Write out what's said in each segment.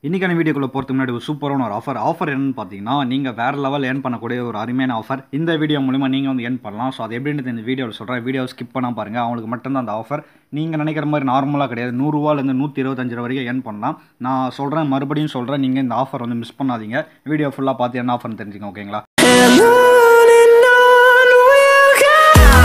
இன்றைக்கான வீடியோக்குள்ளே போகிறதுக்கு முன்னாடி ஒரு சூப்பரான ஒரு ஆஃபர் ஆஃபர் என்னன்னு பார்த்தீங்கன்னா நீங்கள் வேறு லெவல் ஏர்ன் பண்ணக்கூடிய ஒரு அருமையான ஆஃபர் இந்த வீடியோ மூலிமா நீங்கள் வந்து ஏர்ன் பண்ணலாம் ஸோ அது எப்படின்றது இந்த வீடியோவில் சொல்கிறேன் வீடியோ ஸ்கிப் பண்ணால் பாருங்கள் அவங்களுக்கு மட்டும்தான் அந்த ஆஃபர் நீங்கள் நினைக்கிற மாதிரி நார்மலாக கிடையாது நூறுரூவாலேருந்து நூற்றி இருபத்தஞ்சு ரூபா வரைக்கும் ஏர்ன் பண்ணலாம் நான் சொல்கிறேன் மறுபடியும் சொல்கிறேன் நீங்கள் இந்த ஆஃபர் வந்து மிஸ் பண்ணாதீங்க வீடியோ ஃபுல்லாக பார்த்து என்ன ஆஃபர்னு தெரிஞ்சுங்க ஓகேங்களா And on and on we'll go.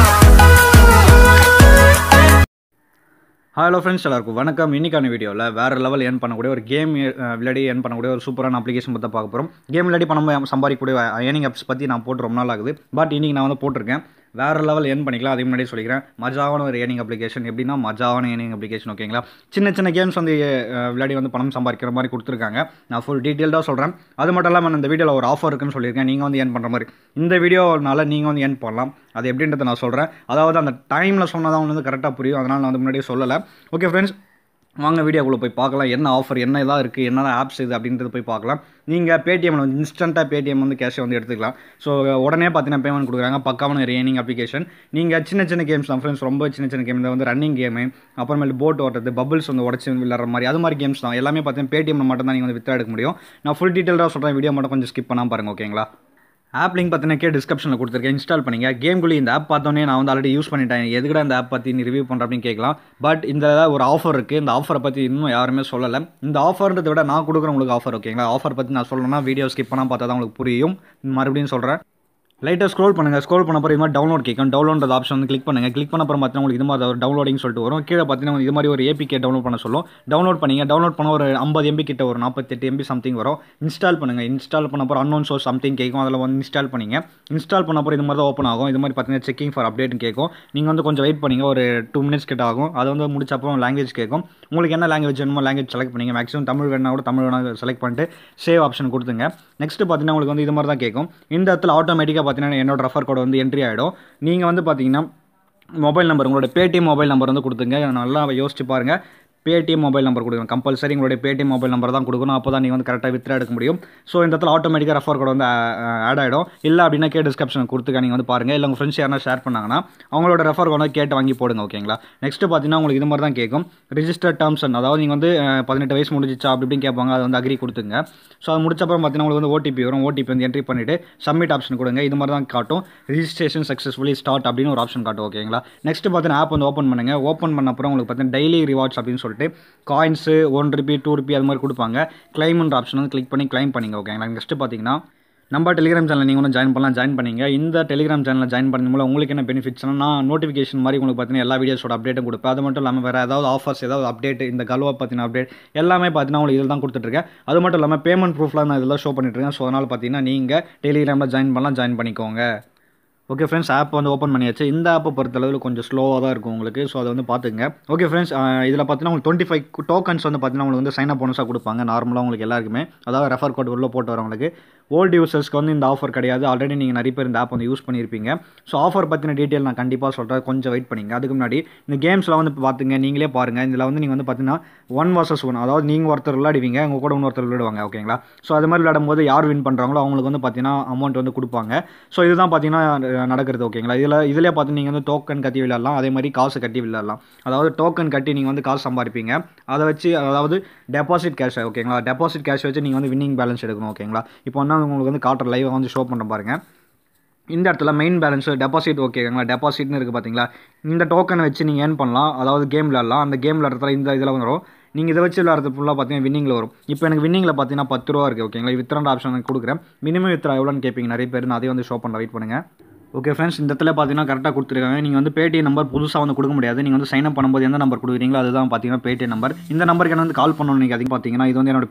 Hello friends எல்லாருக்கும் வணக்கம் இன்னைக்கான வீடியோவில் வேறு லெவல் ஏர்ன் பண்ணக்கூடிய ஒரு கேம் விளையாடி ஏர்ன் பண்ணக்கூடிய ஒரு சூப்பரான அப்ளிகேஷன் பற்றி பார்க்க போகிறோம் கேம் விளையாடி பணம் சம்பாதிக்கக்கூடிய ஏர்னிங் ஆப்ஸ் பற்றி நான் போட்டு ரொம்ப நாள் ஆகுது பட் இன்றைக்கி நான் வந்து போட்டிருக்கேன் வேறு லெவல் ஏர்ன் பண்ணிக்கலாம் அதே முன்னாடி சொல்லிக்கிறேன் மஜாவான ஒரு ஏர்னிங் அப்ளிகேஷன் எப்படின்னா மஜாவான ஏர்னிங் அப்ளிகேஷன் ஓகேங்களா சின்ன சின்ன கேம்ஸ் வந்து அஹ், விளையாடி வந்து பணம் சம்பாதிக்கிற மாதிரி கொடுத்துருக்காங்க நான் ஃபுல் டீட்டெயில்டாக சொல்கிறேன் அது மட்டும் இல்லாமல் நான் இந்த வீடியோவில் ஒரு ஆஃபர் இருக்குன்னு சொல்லியிருக்கேன் நீங்கள் வந்து ஏர்ன் பண்ணுற மாதிரி இந்த வீடியோனால நீங்கள் வந்து ஏர்ன் பண்ணலாம் அது எப்படின்றத நான் சொல்கிறேன் அதாவது அந்த டைமில் சொன்னால் தான் வந்து கரெக்டாக புரியும் அதனால் நான் வந்து முன்னாடியே சொல்லலை ஓகே ஃப்ரெண்ட்ஸ் வாங்க வீடியோக்குள்ளே போய் பார்க்கலாம் என்ன ஆஃபர் என்ன இதாக இருக்குது என்ன ஆப்ஸ் இது அப்படின்றது போய் பார்க்கலாம் நீங்கள் பேடிஎம்ல வந்து இன்ஸ்டண்ட்டாக பேடிஎம் வந்து கேஷை வந்து எடுத்துக்கலாம் ஸோ உடனே பார்த்தீங்கன்னா பேமெண்ட் கொடுக்குறாங்க பக்காவான ரேனிங் அப்ளிகேஷன் நீங்கள் சின்ன சின்ன கேம்ஸ் தான் ஃப்ரெண்ட்ஸ் ரொம்ப சின்ன சின்ன கேம் வந்து ரன்னிங் கேமு அப்புறமேல் போட் ஓட்டுறது பபிள்ஸ் வந்து உடச்சி விளையாடுற மாதிரி அது மாதிரி கேம்ஸ் தான் எல்லாமே பார்த்தீங்கன்னா பேடிஎம்ல மட்டும் தான் நீங்கள் வந்து வித்ரா எடுக்க முடியும் நான் ஃபுல் டீட்டெயிலாக சொல்கிறேன் வீடியோ மட்டும் கொஞ்சம் ஸ்கிப் பண்ணாமல் பாருங்கள் ஓகேங்களா ஆப் லிங்க் பார்த்தீங்கன்னா கே டிஸ்கிரிப்ஷனில் கொடுத்துருக்கேன் இன்ஸ்டால் பண்ணிங்க கேம்குள்ளே இந்த ஆப் பார்த்தோன்னே நான் வந்து ஆல்ரெடி யூஸ் பண்ணிட்டேன் எதுக்குடா இந்த ஆப் பற்றி நீ ரிவ்யூ பண்ணுற அப்படின்னு கேட்கலாம் பட் இந்த ஒரு ஆஃபர் இருக்குது இந்த ஆஃபரை பற்றி இன்னும் யாருமே சொல்லலை இந்த ஆஃபர்ன்றதை விட நான் கொடுக்குற உங்களுக்கு ஆஃபர் ஓகேங்களா ஆஃபர் பற்றி நான் சொல்லணும்னா வீடியோ ஸ்கிப் பண்ணால் பார்த்தா தான் உங்களுக்கு புரியும் மறுபடியும் சொல்கிறேன் லைட்டாக ஸ்க்ரோல் பண்ணுங்கள் ஸ்க்ரோல் பண்ண அப்புறம் இது மாதிரி டவுன்லோட் கேட்கும் டவுன்லோட் ஆப்ஷன் வந்து கிளிக் பண்ணுங்கள் கிளிக் பண்ண அப்புறம் பார்த்தீங்கன்னா உங்களுக்கு இது மாதிரி ஒரு டவுன்லோடிங் சொல்லிட்டு வரும் கீழே பார்த்தீங்கன்னா இது மாதிரி ஒரு ஏபிகே டவுன்லோட் பண்ண சொல்லும் டவுன்லோட் பண்ணீங்க டவுன்லோட் பண்ண ஒரு ஐம்பது எம்பி கிட்ட ஒரு நாற்பத்தெட்டு எம்பி சம்திங் வரும் இன்ஸ்டால் பண்ணுங்கள் இன்ஸ்டால் பண்ண அப்புறம் அன்னோன் சோர்ஸ் சம்திங் கேட்கும் அதில் வந்து இன்ஸ்டால் பண்ணீங்க இன்ஸ்டால் பண்ண அப்புறம் இது மாதிரி தான் ஓப்பன் ஆகும் இது மாதிரி பார்த்தீங்கன்னா செக்கிங் ஃபார் அப்டேட்னு கேட்கும் நீங்கள் வந்து கொஞ்சம் வெயிட் பண்ணீங்க ஒரு டூ மினிட்ஸ் கிட்ட ஆகும் அது வந்து முடிச்ச அப்புறம் லாங்குவேஜ் கேட்கும் உங்களுக்கு என்ன லாங்குவேஜ் வேணுமோ லாங்குவேஜ் செலக்ட் பண்ணீங்க மேக்ஸிமம் தமிழ் வேணா கூட தமிழ் வேணா செலக்ட் பண்ணிட்டு சேவ் ஆப்ஷன் கொடுத்துங்க நெக்ஸ்ட் பார்த்தீங்கன்னா உங்களுக்கு வந்து இது மாதிரி தான் கேட்கும் இந்த இடத்துல ஆட்டோமேட்டிக்காக பார்த்தீங்கன்னா என்னோட ரெஃபர் கோட் வந்து என்ட்ரி ஆகிடும் நீங்கள் வந்து பார்த்தீங்கன்னா மொபைல் நம்பர் உங்களோட பேடிஎம் மொபைல் நம்பர் வந்து கொடுத்துங்க நல்லா யோசிச்சு பாருங்கள் பேடிஎம் மொபைல் நம்பர் கொடுக்கணும் கம்பல்சரி உங்களுடைய பேடிஎம் மொபைல் நம்பர் தான் கொடுக்கணும் அப்போ தான் நீங்கள் வந்து கரெக்டாக வித்ரா எடுக்க முடியும் ஸோ இந்த இடத்துல ஆட்டோமேட்டிக்காக ரெஃபர் கோட் வந்து ஆட் ஆகிடும் இல்லை அப்படின்னா கே டிஸ்கிரிப்ஷன் கொடுத்துக்க நீங்கள் வந்து பாருங்கள் இல்லை உங்கள் ஃப்ரெண்ட்ஸ் யாரா ஷேர் பண்ணாங்கன்னா அவங்களோட ரெஃபர் கோட் கேட்டு வாங்கி போடுங்க ஓகேங்களா நெக்ஸ்ட் பார்த்தீங்கன்னா உங்களுக்கு இது மாதிரி தான் கேட்கும் ரிஜிஸ்டர் டேர்ம்ஸ் அண்ட் அதாவது நீங்கள் வந்து அஹ், பதினெட்டு வயசு முடிஞ்சிச்சா அப்படி இப்படின்னு கேட்பாங்க அது வந்து அக்ரி கொடுத்துங்க ஸோ அது முடிச்ச அப்புறம் பார்த்தீங்கன்னா உங்களுக்கு வந்து ஓடிபி வரும் ஓடிபி வந்து என்ட்ரி பண்ணிவிட்டு சப்மிட் ஆப்ஷன் கொடுங்க இது மாதிரி தான் காட்டும் ரிஜிஸ்ட்ரேஷன் சக்ஸஸ்ஃபுல்லி ஸ்டார்ட் அப்படின்னு ஒரு ஆப்ஷன் காட்டும் ஓகேங்களா நெக்ஸ்ட் பார்த்தீங்கன்னா ஆப் வந்து ஓப்பன் பண்ணுங்கள் ஓப்பன் பண்ண அப்புறம் உங்களுக்கு பார்த்தீங்கன்னா டெய்லி ரிவார்ட்ஸ் அப்படின்னு சொல்லிட்டு coins one rupee two rupee அது மாதிரி கொடுப்பாங்க கிளைம்ன்ற ஆப்ஷன் வந்து கிளிக் பண்ணி கிளைம் பண்ணிங்க ஓகேங்களா நெக்ஸ்ட் பார்த்தீங்கன்னா நம்ம டெலிகிராம் சேனல் நீங்கள் வந்து ஜாயின் பண்ணலாம் ஜாயின் பண்ணிங்க இந்த டெலிகிராம் சேனலில் ஜாயின் பண்ணது மூலம் உங்களுக்கு என்ன பெனிஃபிட்ஸ்னா நான் நோட்டிஃபிகேஷன் மாதிரி உங்களுக்கு பார்த்தீங்கன்னா எல்லா வீடியோஸோட அப்டேட்டும் கொடுப்பேன் அது மட்டும் இல்லாமல் வேறு ஏதாவது ஆஃபர்ஸ் ஏதாவது அப்டேட் இந்த கல்வா பற்றின அப்டேட் எல்லாமே பார்த்தீங்கன்னா உங்களுக்கு இதில் தான் கொடுத்துட்ருக்கேன் அது மட்டும் இல்லாமல் பேமெண்ட் ப்ரூஃப்லாம் நான் இதெல்லாம் ஷோ பண்ணிட்டுருக்கேன் ஸோ அதனால் பார்த்தீங்கன்னா நீங்கள் டெலிகிராமில் ஜாயின் பண்ணலாம் ஜாயின் பண்ணிக்கோங்க ஓகே ஃப்ரெண்ட்ஸ் ஆப் வந்து ஓப்பன் பண்ணியாச்சு இந்த ஆப்பை பொறுத்தளவில் கொஞ்சம் ஸ்லோவாக தான் இருக்கும் உங்களுக்கு ஸோ அதை வந்து பார்த்துங்க ஓகே ஃப்ரெண்ட்ஸ் இதில் பார்த்தீங்கன்னா உங்களுக்கு டுவெண்ட்டி ஃபைவ் டோக்கன்ஸ் வந்து பார்த்தீங்கன்னா உங்களுக்கு வந்து சைன் அப் போனஸாக கொடுப்பாங்க நார்மலாக உங்களுக்கு எல்லாருக்குமே அதாவது ரெஃபர் கோட் உள்ள போட்டு வரவங்களுக்கு ஓல்டு யூசர்ஸ்க்கு வந்து இந்த ஆஃபர் கிடையாது ஆல்ரெடி நீங்கள் நிறைய பேர் இந்த ஆப் வந்து யூஸ் பண்ணியிருப்பீங்க ஸோ ஆஃபர் பற்றின டீட்டெயில் நான் கண்டிப்பாக சொல்கிறேன் கொஞ்சம் வெயிட் பண்ணிங்க அதுக்கு முன்னாடி இந்த கேம்ஸில் வந்து பார்த்துங்க நீங்களே பாருங்கள் இதில் வந்து நீங்கள் வந்து பார்த்தீங்கன்னா ஒன் வர்சஸ் ஒன் அதாவது நீங்கள் ஒருத்தர் விளையாடுவீங்க உங்கள் கூட இன்னொருத்தர் விளையாடுவாங்க ஓகேங்களா ஸோ அது மாதிரி விளையாடும்போது யார் வின் பண்ணுறாங்களோ அவங்களுக்கு வந்து பார்த்தீங்கன்னா அமௌண்ட் வந்து கொடுப்பாங்க ஸோ இதுதான் பார்த்தீங்கன்னா அஹ், நடக்கிறது ஓகேங்களா இதில் இதிலே பார்த்து நீங்கள் வந்து டோக்கன் கட்டி விளையாடலாம் அதே மாதிரி காசு கட்டி விளையாடலாம் அதாவது டோக்கன் கட்டி நீங்கள் வந்து காசு சம்பாதிப்பீங்க அதை வச்சு அதாவது டெபாசிட் கேஷ் ஓகேங்களா டெபாசிட் கேஷ் வச்சு நீங்கள் வந்து வின்னிங் பேலன்ஸ் எடுக்கணும் ஓகேங்களா இப்போ வந்து உங்களுக்கு வந்து காட்டுற லைவாக வந்து ஷோ பண்ணுற பாருங்க இந்த இடத்துல மெயின் பேலன்ஸ் டெபாசிட் ஓகேங்களா டெபாசிட்னு இருக்குது பார்த்தீங்களா இந்த டோக்கனை வச்சு நீங்கள் ஏர்ன் பண்ணலாம் அதாவது கேம் விளாட்லாம் அந்த கேம் விளாட்றதுல இந்த இதில் வந்துடும் நீங்கள் இதை வச்சு விளாட்றது ஃபுல்லாக பார்த்தீங்கன்னா வின்னிங்கில் வரும் இப்போ எனக்கு வின்னிங்கில் பார்த்தீங்கன்னா பத்து ரூபா இருக்குது ஓகேங்களா வித்ராண்ட் ஆப்ஷன் நான் கொடுக்குறேன் மினிமம் வித்ரா எவ்வளோன்னு கேட்பீங்க நிறைய பேர் நான் அதே வந்து ஷோ பண்ணுறேன் வெயிட் பண்ணுங்கள் ஓகே ஃப்ரெண்ட்ஸ் இந்த இடத்துல பார்த்தீங்கன்னா கரெக்டாக கொடுத்துருக்காங்க நீங்கள் வந்து பேடிஎம் நம்பர் புதுசாக வந்து கொடுக்க முடியாது நீங்கள் வந்து சைன் அப் பண்ணும்போது எந்த நம்பர் கொடுக்குறீங்களோ அதுதான் பார்த்தீங்கன்னா பேடிஎம் நம்பர் இந்த நம்பருக்கு என்ன வந்து கால் பண்ணணும்னு நினைக்காதீங்க பார்த்தீங்கன்னா இது வந்து என்னோட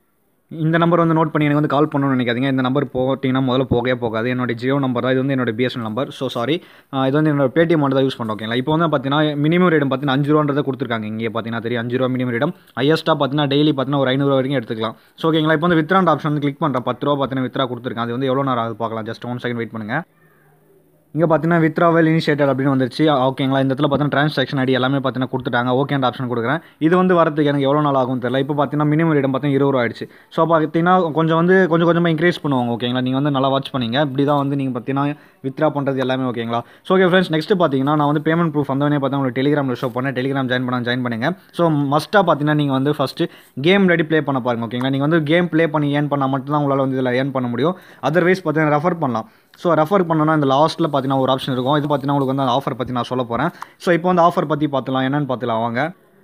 இந்த நம்பர் வந்து நோட் பண்ணி எனக்கு வந்து கால் பண்ணணும்னு நினைக்காதீங்க இந்த நம்பர் போட்டிங்கன்னா முதல்ல போகவே போகாது என்னோட ஜியோ நம்பர் தான் இது வந்து என்னோட பிஎஸ்என் நம்பர் ஸோ சாரி இது வந்து என்னோட பேடிஎம் மட்டும் தான் யூஸ் பண்ணுறோம் ஓகேங்களா இப்போ வந்து பார்த்தீங்கன்னா மினிமம் ரேட்டம் பார்த்தீங்கன்னா அஞ்சு ரூபான்றதை கொடுத்துருக்காங்க இங்கே பார்த்தீங்கன்னா தெரியும் அஞ்சு ரூபா மினிமம் ரேட்டம் ஹையஸ்ட்டாக பார்த்தீங்கன்னா டெய்லி பார்த்தீங்கன்னா ஒரு ஐநூறு வரைக்கும் எடுத்துக்கலாம் ஸோ ஓகேங்களா இப்போ வந்து வித்ராண்ட் ஆப்ஷன் வந்து கிளிக் பண்ணுறேன் பத்து ரூபா பார்த்தீங்கன்னா வித்ரா கொடுத்துருக்காங்க அது வந்து எவ்வளோ நேரம் ஆகுது பார்க்கலாம் ஜஸ்ட் ஒன் செகண்ட் வெயிட் பண்ணுங்கள் இங்கே பார்த்தீங்கன்னா வித்ராவல் இனிஷியேட்டட் அப்படின்னு வந்துருச்சு ஓகேங்களா இந்த இடத்துல பார்த்தீங்கன்னா ட்ரான்சாக்ஷன் ஐடி எல்லாமே பார்த்தீங்கன்னா கொடுத்துட்டாங்க ஓகேன்ற ஆப்ஷன் கொடுக்குறேன் இது வந்து வரதுக்கு எனக்கு எவ்வளோ நாள் ஆகும் தெரியல இப்போ பார்த்தீங்கன்னா மினிமம் ரேட் பார்த்தீங்கன்னா இருபது ரூபா ஆயிடுச்சு ஸோ பார்த்தீங்கன்னா கொஞ்சம் வந்து கொஞ்சம் கொஞ்சமாக இன்க்ரீஸ் பண்ணுவாங்க ஓகேங்களா நீங்கள் வந்து நல்லா வாட்ச் பண்ணீங்க இப்படி தான் வந்து நீங்கள் பார்த்தீங்கன்னா வித்ரா பண்ணுறது எல்லாமே ஓகேங்களா ஸோ ஓகே ஃப்ரெண்ட்ஸ் நெக்ஸ்ட் பார்த்தீங்கன்னா நான் வந்து பேமெண்ட் ப்ரூஃப் வந்தவனே பார்த்தா உங்களுக்கு டெலிகிராமில் ஷோ பண்ணேன் டெலிகிராம் ஜாயின் பண்ண ஜாயின் பண்ணுங்க ஸோ மஸ்ட்டாக பார்த்தீங்கன்னா நீங்கள் வந்து ஃபஸ்ட்டு கேம் ரெடி ப்ளே பண்ண பாருங்க ஓகேங்களா நீங்கள் வந்து கேம் ப்ளே பண்ணி ஏர்ன் பண்ணால் மட்டும் தான் உங்களால் வந்து இதில் ஏர்ன் பண்ண முடியும் அதர்வைஸ் பார்த்தீங்கன்னா ரெஃபர் பண்ணலாம் ஸோ ரெஃபர் பண்ணோன்னா இந்த லாஸ்ட்டில் பார்த்தீங்கன்னா ஒரு ஆப்ஷன் இருக்கும் இது பார்த்தீங்கன்னா உங்களுக்கு வந்து அந்த ஆஃபர் பற்றி நான் சொல்ல போகிறேன் ஸோ இப்போ வந்து ஆஃபர் பற்றி பார்த்துலாம் என்னென்னு பார்த்துலாம் வாங்க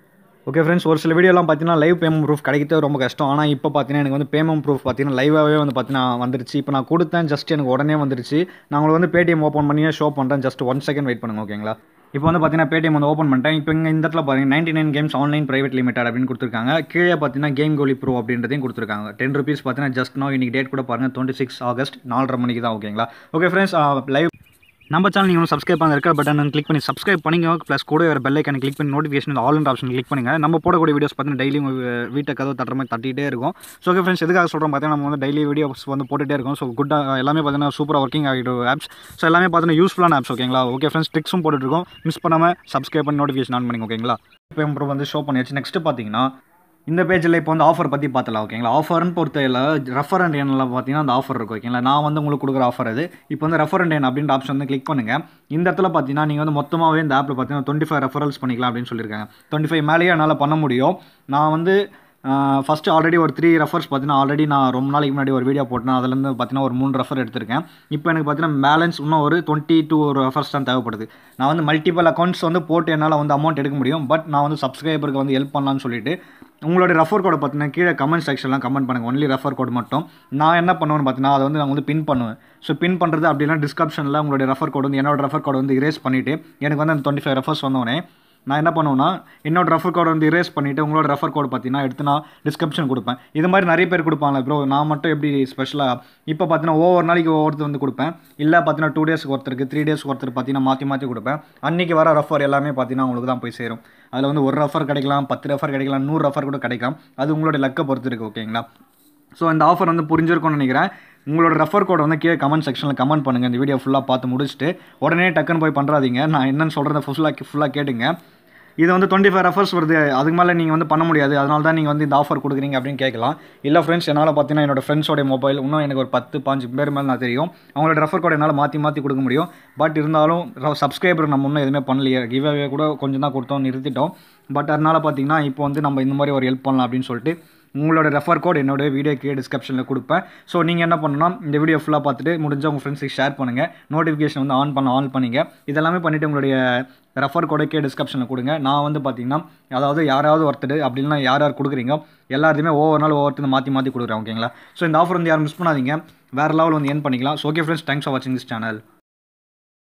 ஓகே ஃப்ரெண்ட்ஸ் ஒரு சில வீடியோலாம் பார்த்தீங்கன்னா லைவ் பேமெண்ட் ப்ரூஃப் கிடைக்கிறது ரொம்ப கஷ்டம் ஆனால் இப்போ பார்த்தீங்கன்னா எனக்கு வந்து பேமெண்ட் ப்ரூஃப் பார்த்தீங்கன்னா லைவாகவே வந்து பார்த்தீங்கன்னா வந்துருச்சு இப்போ நான் கொடுத்தேன் ஜஸ்ட் எனக்கு உடனே வந்துருச்சு நான் உங்களுக்கு வந்து பேடிஎம் ஓப்பன் பண்ணியே ஷோ பண்ணுறேன் ஜஸ்ட் ஒன் செகண்ட் வெயிட் பண்ணுங்க ஓகேங்களா இப்போ வந்து பார்த்தீங்கன்னா பேடிஎம் வந்து ஓப்பன் பண்ணிட்டேன் இப்போ இங்கே இந்த இடத்துல பார்த்தீங்கன்னா ninety nine games online private limited அப்படின்னு கொடுத்துருக்காங்க கீழே பார்த்தீங்கன்னா கேம் கோலி ப்ரோ அப்படின்றதையும் கொடுத்துருக்காங்க டென் ருபீஸ் பார்த்தீங்கன்னா ஜஸ்ட் நோ இன்னைக்கு டேட் கூட பாருங்கள் டுவெண்ட்டி சிக்ஸ் ஆகஸ்ட் நாலரை மணிக்கு தான் ஓகேங்களா ஓகே ஃப்ரெண்ட்ஸ் லைவ் நம்ம சேனல் நீங்கள் சப்ஸ்கிரைப் பண்ண இருக்க பட்டன் கிளிக் பண்ணி சப்ஸ்கிரைப் பண்ணிங்க ப்ளஸ் கூட ஒரு பெல் ஐக்கனை கிளிக் பண்ணி notification all and option click பண்ணுங்க நம்ம போடக்கூடிய வீடியோஸ் பார்த்தீங்கன்னா டெய்லி வீட்டை கதவு தட்டுற மாதிரி தட்டிகிட்டே இருக்கும் ஸோ ஓகே ஃப்ரெண்ட்ஸ் எதுக்காக சொல்கிறோம் பார்த்தீங்கன்னா நம்ம வந்து டெய்லி வீடியோஸ் வந்து போட்டுகிட்டே இருக்கும் ஸோ குட்டாக எல்லாமே பார்த்தீங்கன்னா சூப்பராக ஒர்க்கிங் ஆகிட்டு ஆப்ஸ் ஸோ எல்லாமே பார்த்தீங்கன்னா யூஸ்ஃபுல்லான ஆப்ஸ் ஓகேங்களா ஓகே ஃப்ரெண்ட்ஸ் ட்ரிக்ஸும் போட்டுருக்கோம் மிஸ் பண்ணாமல் சப்ஸ்கிரைப் பண்ணி நோட்டிஃபிகேஷன் ஆன் பண்ணிங்க ஓகேங்களா இப்போ அப்புறம் வந்து ஷோ பண்ணியாச்சு நெக்ஸ்ட் பார்த்தீங்கன்னா இந்த பேஜில் இப்போ வந்து ஆஃபர் பற்றி பார்த்தலாம் ஓகேங்களா ஆஃபர்னு பொறுத்தவரையில் ரெஃபர் அண்ட் எண்ணில் பார்த்தீங்கன்னா அந்த ஆஃபர் இருக்கும் ஓகேங்களா நான் வந்து உங்களுக்கு கொடுக்குற ஆஃபர் அது இப்போ வந்து ரெஃபர் அண்ட் எண் அப்படின்ற ஆப்ஷன் வந்து கிளிக் பண்ணுங்கள் இந்த இடத்துல பார்த்தீங்கன்னா நீங்கள் வந்து மொத்தமாகவே இந்த ஆப்பில் பார்த்தீங்கன்னா டுவெண்ட்டி ஃபைவ் ரெஃபரல்ஸ் பண்ணிக்கலாம் அப்படின்னு சொல்லியிருக்காங்க டுவெண்ட்டி ஃபைவ் மேலேயே என்னால் பண்ண முடியும் நான் வந்து ஃபஸ்ட்டு ஆல்ரெடி ஒரு த்ரீ ரெஃபர்ஸ் பார்த்தீங்கன்னா ஆல்ரெடி நான் ரொம்ப நாளைக்கு முன்னாடி ஒரு வீடியோ போட்டேன் அதுலேருந்து பார்த்தீங்கன்னா ஒரு மூணு ரெஃபர் எடுத்திருக்கேன் இப்போ எனக்கு பார்த்தீங்கன்னா பேலன்ஸ் இன்னும் ஒரு டுவெண்ட்டி டூ ஒரு ரெஃபர்ஸ் தான் தேவைப்படுது நான் வந்து மல்டிபிள் அக்கௌண்ட்ஸ் வந்து போட்டு என்னால் வந்து அமௌண்ட் எடுக்க முடியும் பட் நான் வந்து சப்ஸ்கிரைபருக்கு வந்து ஹெல்ப் பண்ணலான்னு சொல்லிட்டு உங்களோட ரெஃபர் கோடை பார்த்தீங்கன்னா கீழே கமெண்ட் செக்ஷன்லாம் கமெண்ட் பண்ணுங்கள் ஒன்லி ரெஃபர் கோட் மட்டும் நான் என்ன பண்ணுவேன்னு பார்த்தீங்கன்னா அதை வந்து நான் வந்து பின் பண்ணுவேன் ஸோ பின் பண்ணுறது அப்படின்னா டிஸ்கிரிப்ஷனில் உங்களுடைய ரெஃபர் கோட் வந்து என்னோட ரெஃபர் கோட் வந்து இரேஸ் பண்ணிவிட்டு எனக்கு வந்து அந்த டுவெண்ட்டி ஃபைவ் ரெஃபர்ஸ் வந்தோடனே நான் என்ன பண்ணுவேன்னா என்னோட ரெஃபர் கோட் வந்து இரேஸ் பண்ணிவிட்டு உங்களோட ரெஃபர் கோட் பார்த்தீங்கன்னா எடுத்து நான் டிஸ்கிரிப்ஷன் கொடுப்பேன் இது மாதிரி நிறைய பேர் கொடுப்பாங்க ப்ரோ நான் மட்டும் எப்படி ஸ்பெஷலாக இப்போ பார்த்தீங்கன்னா ஒவ்வொரு நாளைக்கு ஒவ்வொருத்தர் வந்து கொடுப்பேன் இல்லை பார்த்தீங்கன்னா டூ டேஸ்க்கு ஒருத்தருக்கு த்ரீ டேஸ்க்கு ஒருத்தர் பார்த்தீங்கன்னா மாற்றி மாற்றி கொடுப்பேன் அன்றைக்கி வர ரெஃபர் எல்லாமே பார்த்தீங்கன்னா உங்களுக்கு தான் போய் சேரும் அதில் வந்து ஒரு ரெஃபர் கிடைக்கலாம் பத்து ரெஃபர் கிடைக்கலாம் நூறு ரெஃபர் கூட கிடைக்கலாம் அது உங்களோட லக்கை பொறுத்து இருக்குது ஓகேங்களா ஸோ இந்த ஆஃபர் வந்து புரிஞ்சிருக்கும்னு நினைக்கிறேன் உங்களோட ரெஃபர் கோட் வந்து கீழே கமெண்ட் செக்ஷனில் கமெண்ட் பண்ணுங்கள் இந்த வீடியோ ஃபுல்லாக பார்த்து முடிச்சுட்டு உடனே டக்குன்னு போய் பண்ணுறாதீங்க நான் என்னென்னு சொல்கிறத ஃபுல்லாக ஃபுல்லாக கேட்டுங்க இது வந்து டுவெண்ட்டி ஃபைவ் ரெஃபர்ஸ் வருது அதுக்கு மேலே நீங்கள் வந்து பண்ண முடியாது அதனால தான் நீங்கள் வந்து இந்த ஆஃபர் கொடுக்குறீங்க அப்படின்னு கேட்கலாம் இல்லை ஃப்ரெண்ட்ஸ் என்னால் பார்த்தீங்கன்னா என்னோட ஃப்ரெண்ட்ஸோட மொபைல் இன்னும் எனக்கு ஒரு பத்து பாஞ்சு பேர் மேலே நான் தெரியும் அவங்களோட ரெஃபர் கோட் என்னால் மாற்றி மாற்றி கொடுக்க முடியும் பட் இருந்தாலும் சப்ஸ்கிரைபர் நம்ம இன்னும் எதுவுமே பண்ணலையே கிவ்அவே கூட கொஞ்சம் தான் கொடுத்தோம் நிறுத்திட்டோம் பட் அதனால் பார்த்தீங்கன்னா இப்போ வந்து நம்ம இந்த மாதிரி ஒரு ஹெல்ப் பண்ணலாம் அப்படின்னு சொல்லிட்டு உங்களோட ரெஃபர் கோட் என்னோட வீடியோ கீழே டிஸ்கிரிப்ஷனில் கொடுப்பேன் ஸோ நீங்கள் என்ன பண்ணணும்னா இந்த வீடியோ ஃபுல்லாக பார்த்துட்டு முடிஞ்ச உங்கள் ஃப்ரெண்ட்ஸுக்கு ஷேர் பண்ணுங்கள் நோட்டிஃபிகேஷன் வந்து ஆன் பண்ண ஆன் பண்ணிங்க இதெல்லாமே பண்ணிவிட்டு உங்களுடைய ரெஃபர் கோடை கீழே டிஸ்கிரிப்ஷனில் கொடுங்க நான் வந்து பார்த்தீங்கன்னா அதாவது யாராவது ஒருத்தர் அப்படின்னா யார் யார் கொடுக்குறீங்க எல்லாத்தையுமே ஒவ்வொரு நாள் ஒவ்வொருத்தர் மாற்றி மாற்றி கொடுக்குறேன் ஓகேங்களா ஸோ இந்த ஆஃபர் வந்து யாரும் மிஸ் பண்ணாதீங்க வேறு லெவல் வந்து ஏன் பண்ணிக்கலாம் so okay friends thanks for வாட்சிங் திஸ் சேனல்